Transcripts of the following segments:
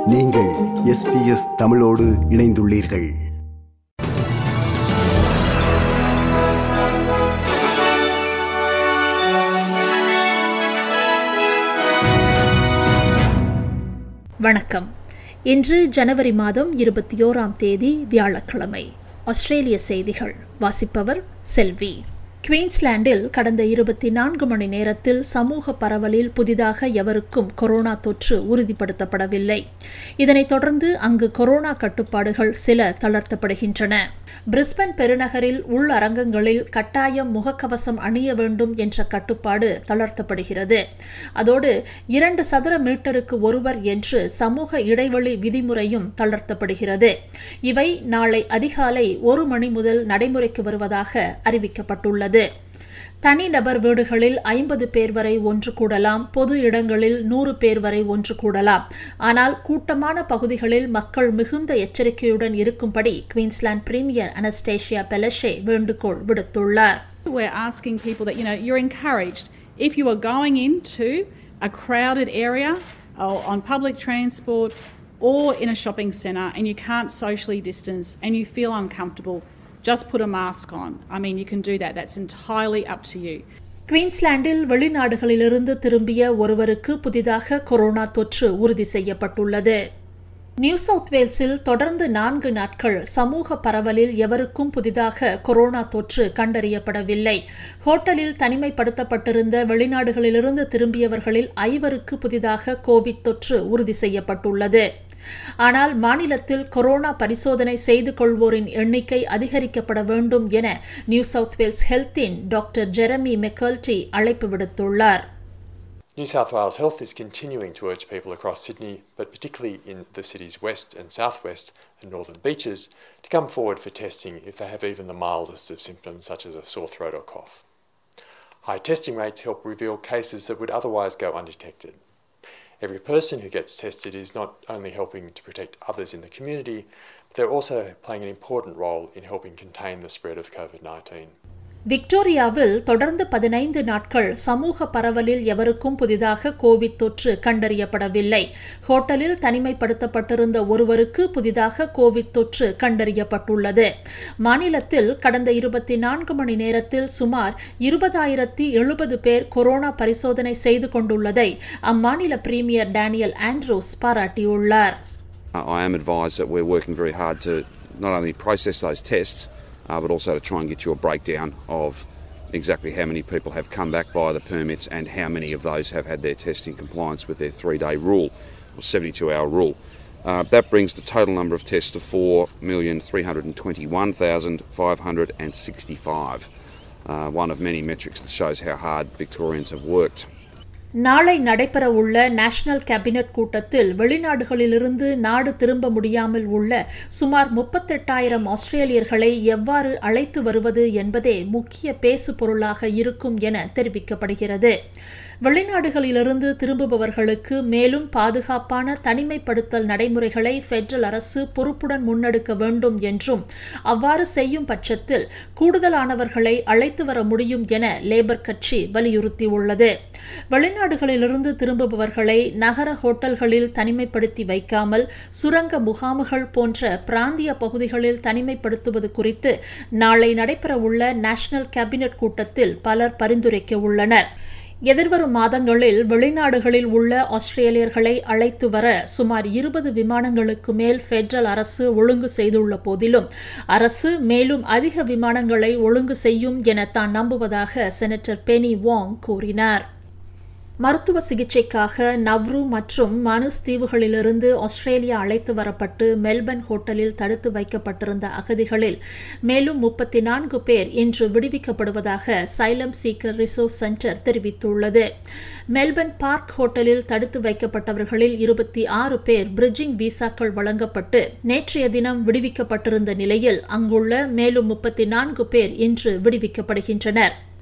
நீங்கள் எஸ்பிஎஸ் தமிழோடு இணைந்துள்ளீர்கள் வணக்கம் இன்று ஜனவரி மாதம் இருபத்தி ஓராம் தேதி வியாழக்கிழமை ஆஸ்திரேலிய செய்திகள் வாசிப்பவர் செல்வி குவீன்ஸ்லாண்டில் கடந்த இருபத்தி நான்கு மணி நேரத்தில் சமூக பரவலில் புதிதாக எவருக்கும் கொரோனா தொற்று உறுதிப்படுத்தப்படவில்லை இதனைத் தொடர்ந்து அங்கு கொரோனா கட்டுப்பாடுகள் சில தளர்த்தப்படுகின்றன பிரிஸ்பன் பெருநகரில் உள் அரங்கங்களில் கட்டாயம் முகக்கவசம் அணிய வேண்டும் என்ற கட்டுப்பாடு தளர்த்தப்படுகிறது அதோடு இரண்டு சதுர மீட்டருக்கு ஒருவர் என்று சமூக இடைவெளி விதிமுறையும் தளர்த்தப்படுகிறது இவை நாளை அதிகாலை ஒரு மணி முதல் நடைமுறைக்கு வருவதாக அறிவிக்கப்பட்டுள்ளது தனிநபர் வீடுகளில் ஐம்பது பேர் வரை ஒன்று கூடலாம் பொது இடங்களில் நூறு பேர் வரை ஒன்று கூடலாம் ஆனால் கூட்டமான பகுதிகளில் மக்கள் மிகுந்த எச்சரிக்கையுடன் இருக்கும்படி குவீன்ஸ்லாந்து பிரீமியர் அனஸ்டேஷியா பெலஷே வேண்டுகோள் விடுத்துள்ளார் We're asking people that, you know, you're encouraged if you are going into a crowded area or on public transport or in a shopping centre and you can't socially distance and you feel uncomfortable, just put a mask on. I mean, you can do that. That's entirely up to you. குவீன்ஸ்லாண்டில் வெளிநாடுகளிலிருந்து திரும்பிய ஒருவருக்கு புதிதாக corona தொற்று உறுதி செய்யப்பட்டுள்ளது new south வேல்ஸில் தொடர்ந்து நான்கு நாட்கள் சமூக பரவலில் எவருக்கும் புதிதாக கொரோனா தொற்று கண்டறியப்படவில்லை ஹோட்டலில் தனிமைப்படுத்தப்பட்டிருந்த வெளிநாடுகளிலிருந்து திரும்பியவர்களில் ஐவருக்கு புதிதாக கோவிட் தொற்று உறுதி செய்யப்பட்டுள்ளது ஆனால் மாநிலத்தில் கொரோனா பரிசோதனை செய்து கொள்வோரின் எண்ணிக்கை அதிகரிக்கப்பட வேண்டும் என நியூ சவுத் வேல்ஸ் ஹெல்த்தின் டாக்டர் ஜெரமி மெக்கல்டி அழைப்பு விடுத்துள்ளார் New South Wales Health is continuing to urge people across Sydney, but particularly in the city's west and southwest and northern beaches, to come forward for testing if they have even the mildest of symptoms, such as a sore throat or cough. High testing rates help reveal cases that would otherwise go undetected. Every person who gets tested is not only helping to protect others in the community, but they're also playing an important role in helping contain the spread of COVID 19. விக்டோரியாவில் தொடர்ந்து பதினைந்து நாட்கள் சமூக பரவலில் எவருக்கும் புதிதாக Covid தொற்று கண்டறியப்படவில்லை ஹோட்டலில் தனிமைப்படுத்தப்பட்டிருந்த ஒருவருக்கு புதிதாக கோவிட் தொற்று கண்டறியப்பட்டுள்ளது மாநிலத்தில் கடந்த இருபத்தி நான்கு மணி நேரத்தில் சுமார் இருபதாயிரத்தி எழுபது பேர் கொரோனா பரிசோதனை செய்து கொண்டுள்ளதை அம்மாநில பிரீமியர் டேனியல் ஆண்ட்ரூஸ் பாராட்டியுள்ளார் I am advised that we're working very hard to not only process those tests, uh, but also to try and get you a breakdown of exactly how many people have come back via the permits and how many of those have had their test in compliance with their three day rule or 72 hour rule. Uh, that brings the total number of tests to 4,321,565. Uh, one of many metrics that shows how hard Victorians have worked. நாளை நடைபெறவுள்ள national cabinet கூட்டத்தில் வெளிநாடுகளிலிருந்து நாடு திரும்ப முடியாமல் உள்ள சுமார் முப்பத்தெட்டாயிரம் ஆஸ்திரேலியர்களை எவ்வாறு அழைத்து வருவது என்பதே முக்கிய பேசு பொருளாக இருக்கும் என தெரிவிக்கப்படுகிறது வெளிநாடுகளிலிருந்து திரும்புபவர்களுக்கு மேலும் பாதுகாப்பான தனிமைப்படுத்தல் நடைமுறைகளை பெட்ரல் அரசு பொறுப்புடன் முன்னெடுக்க வேண்டும் என்றும் அவ்வாறு செய்யும் பட்சத்தில் கூடுதலானவர்களை அழைத்து வர முடியும் என லேபர் கட்சி வலியுறுத்தியுள்ளது வெளிநாடுகளிலிருந்து திரும்புபவர்களை நகர ஹோட்டல்களில் தனிமைப்படுத்தி வைக்காமல் சுரங்க முகாம்கள் போன்ற பிராந்திய பகுதிகளில் தனிமைப்படுத்துவது குறித்து நாளை நடைபெறவுள்ள நேஷனல் கேபினெட் கூட்டத்தில் பலர் பரிந்துரைக்க உள்ளனர் எதிர்வரும் மாதங்களில் வெளிநாடுகளில் உள்ள ஆஸ்திரேலியர்களை அழைத்து வர சுமார் இருபது விமானங்களுக்கு மேல் பெட்ரல் அரசு ஒழுங்கு செய்துள்ள போதிலும் அரசு மேலும் அதிக விமானங்களை ஒழுங்கு செய்யும் என தான் நம்புவதாக செனட்டர் பெனி வாங் கூறினார் மருத்துவ சிகிச்சைக்காக நவ்ரு மற்றும் மனுஸ் தீவுகளிலிருந்து ஆஸ்திரேலியா அழைத்து வரப்பட்டு மெல்பர்ன் ஹோட்டலில் தடுத்து வைக்கப்பட்டிருந்த அகதிகளில் மேலும் முப்பத்தி நான்கு பேர் இன்று விடுவிக்கப்படுவதாக சைலம் சீக்கர் ரிசோர்ஸ் சென்டர் தெரிவித்துள்ளது மெல்பர்ன் பார்க் ஹோட்டலில் தடுத்து வைக்கப்பட்டவர்களில் இருபத்தி ஆறு பேர் பிரிட்ஜிங் விசாக்கள் வழங்கப்பட்டு நேற்றைய தினம் விடுவிக்கப்பட்டிருந்த நிலையில் அங்குள்ள மேலும் முப்பத்தி நான்கு பேர் இன்று விடுவிக்கப்படுகின்றனர்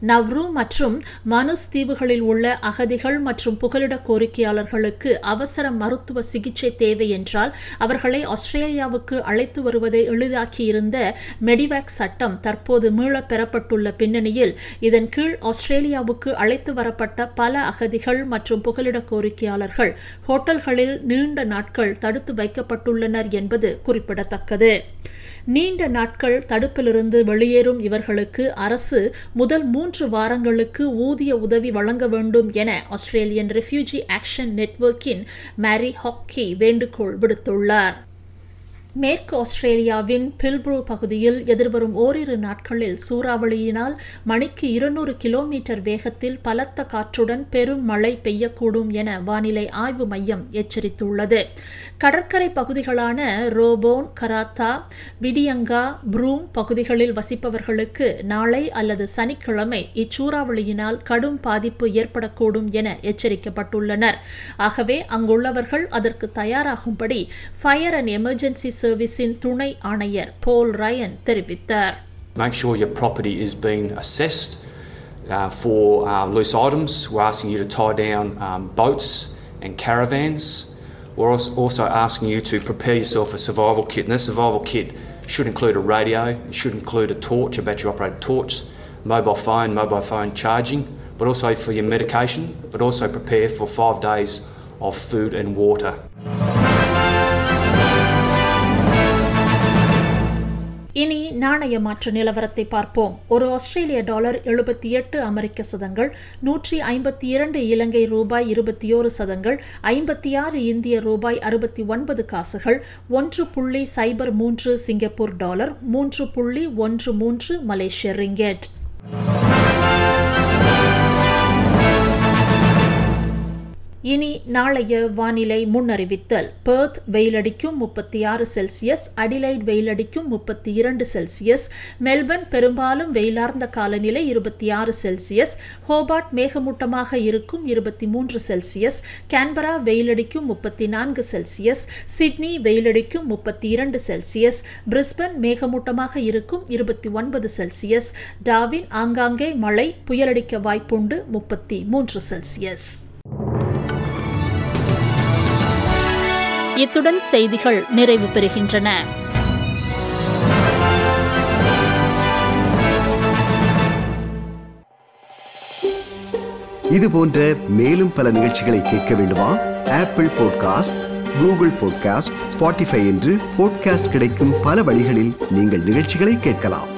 நவ்ரு மற்றும் மனுஸ் தீவுகளில் உள்ள அகதிகள் மற்றும் புகலிட கோரிக்கையாளர்களுக்கு அவசர மருத்துவ சிகிச்சை தேவை என்றால் அவர்களை ஆஸ்திரேலியாவுக்கு அழைத்து வருவதை எளிதாக்கியிருந்த மெடிவேக் சட்டம் தற்போது மீளப் பெறப்பட்டுள்ள பின்னணியில் இதன் கீழ் ஆஸ்திரேலியாவுக்கு அழைத்து வரப்பட்ட பல அகதிகள் மற்றும் புகலிட கோரிக்கையாளர்கள் ஹோட்டல்களில் நீண்ட நாட்கள் தடுத்து வைக்கப்பட்டுள்ளனர் என்பது குறிப்பிடத்தக்கது நீண்ட நாட்கள் தடுப்பிலிருந்து வெளியேறும் இவர்களுக்கு அரசு முதல் மூன்று வாரங்களுக்கு ஊதிய உதவி வழங்க வேண்டும் என ஆஸ்திரேலியன் ரெஃப்யூஜி ஆக்ஷன் நெட்வொர்க்கின் மேரி ஹாக்கி வேண்டுகோள் விடுத்துள்ளார் மேற்கு ஆஸ்திரேலியாவின் பில்ப்ரூ பகுதியில் எதிர்வரும் ஓரிரு நாட்களில் சூறாவளியினால் மணிக்கு இருநூறு கிலோமீட்டர் வேகத்தில் பலத்த காற்றுடன் பெரும் மழை பெய்யக்கூடும் என வானிலை ஆய்வு மையம் எச்சரித்துள்ளது கடற்கரை பகுதிகளான ரோபோன் கராத்தா விடியங்கா ப்ரூம் பகுதிகளில் வசிப்பவர்களுக்கு நாளை அல்லது சனிக்கிழமை இச்சூறாவளியினால் கடும் பாதிப்பு ஏற்படக்கூடும் என எச்சரிக்கப்பட்டுள்ளனர் ஆகவே அங்குள்ளவர்கள் அதற்கு தயாராகும்படி ஃபயர் அண்ட் எமர்ஜென்சி சர்வீஸின் துணை ஆணையர் போல் ரயன் தெரிவித்தார் Make sure your property is being assessed uh, for uh, loose items. We're asking you to tie down um, boats and caravans. We're als- also asking you to prepare yourself a survival kit. And that survival kit should include a radio, it should include a torch, a battery operated torch, mobile phone, mobile phone charging, but also for your medication, but also prepare for five days of food and water. இனி நாணய மாற்று நிலவரத்தை பார்ப்போம் ஒரு ஆஸ்திரேலிய dollar எழுபத்தி எட்டு அமெரிக்க சதங்கள் நூற்றி ஐம்பத்தி இரண்டு இலங்கை ரூபாய் இருபத்தி ஓரு சதங்கள் ஐம்பத்தி ஆறு இந்திய ரூபாய் அறுபத்தி ஒன்பது காசுகள் ஒன்று புள்ளி சைபர் மூன்று சிங்கப்பூர் டாலர் மூன்று புள்ளி ஒன்று மூன்று மலேசிய ரிங்கெட் இனி நாளைய வானிலை முன்னறிவித்தல் பெர்த் வெயிலடிக்கும் முப்பத்தி ஆறு செல்சியஸ் அடிலைட் வெயிலடிக்கும் முப்பத்தி இரண்டு செல்சியஸ் மெல்பர்ன் பெரும்பாலும் வெயிலார்ந்த காலநிலை இருபத்தி ஆறு செல்சியஸ் ஹோபார்ட் மேகமூட்டமாக இருக்கும் இருபத்தி மூன்று செல்சியஸ் கேன்பரா வெயிலடிக்கும் முப்பத்தி நான்கு செல்சியஸ் சிட்னி வெயிலடிக்கும் முப்பத்தி இரண்டு செல்சியஸ் பிரிஸ்பன் மேகமூட்டமாக இருக்கும் இருபத்தி ஒன்பது செல்சியஸ் டாவின் ஆங்காங்கே மழை புயலடிக்க வாய்ப்புண்டு முப்பத்தி மூன்று செல்சியஸ் இத்துடன் செய்திகள் நிறைவு பெறுகின்றன இது போன்ற மேலும் பல நிகழ்ச்சிகளை கேட்க வேண்டுமா Apple podcast Google podcast Spotify என்று பாட்காஸ்ட் கிடைக்கும் பல வழிகளில் நீங்கள் நிகழ்ச்சிகளை கேட்கலாம்